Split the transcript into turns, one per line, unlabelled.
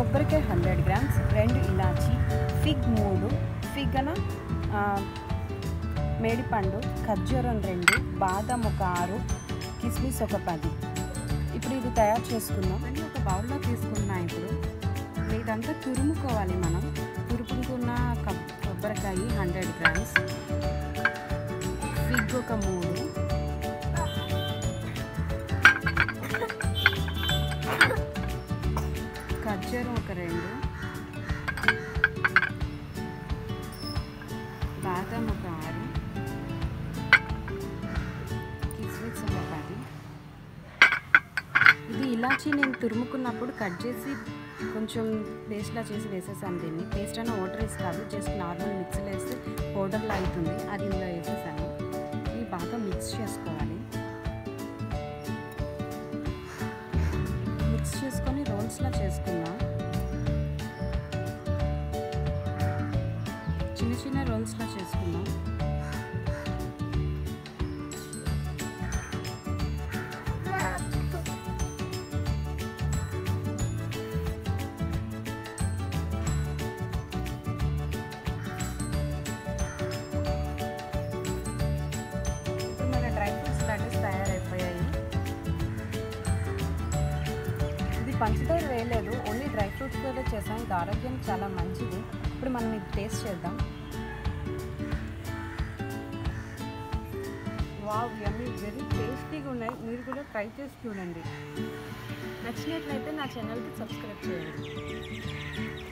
కొబ్బరికాయ hundred grams రెండు ఇలాచి fig మూడు ఫిగ్ అన ఆ, మేడిపండు ఖర్జూరం రెండు బాదం ఒక ఆరు కిస్మిస్ ఒక పది ఇప్పుడు ఇది తయారు చేసుకుందాం అని ఒక బౌల్లో తీసుకున్నా ఇప్పుడు ఇదంతా తురుముకోవాలి మనం తురుముకున్న కబ్- కొబ్బరికాయ హండ్రెడ్ గ్రామ్స్ ఫిగ్ ఒక మూడు ఖర్జూరం ఒక రెండు బాదం ఒక ఆరు కిస్మిస్ ఒక పది ఇది ఇలాచి నేను తురుముకున్నప్పుడు కట్ చేసి కొంచెం పేస్ట్లా చేసి వేసేసాను దీన్ని పేస్ట్ అయినా వాటర్ వేసి కాదు జస్ట్ నార్మల్ మిక్సీలో వేస్తే పౌడర్లా అవుతుంది అది ఇందులో వేసేసాను ఇది బాగా మిక్స్ చేసుకోవాలి మిక్స్ చేసుకొని రోల్స్లా చేసుకుందాం చిన్న చిన్న రోల్స్లా చేసుకుందాం ఇప్పుడు మన డ్రై ఫ్రూట్స్ లడ్డూస్ తయారైపోయాయి ఇది పంచదార వేయలేదు ఓన్లీ డ్రై ఫ్రూట్స్తో చేసాం ఇది ఆరోగ్యానికి చాలా మంచిది ఇప్పుడు మనం ఇది టేస్ట్ చేద్దాం వావ్ యమ్మీ వెరీ టేస్టీగా ఉన్నాయి మీరు కూడా ట్రై చేసి చూడండి నచ్చినట్లయితే నా ఛానల్కి సబ్స్క్రైబ్ చేయండి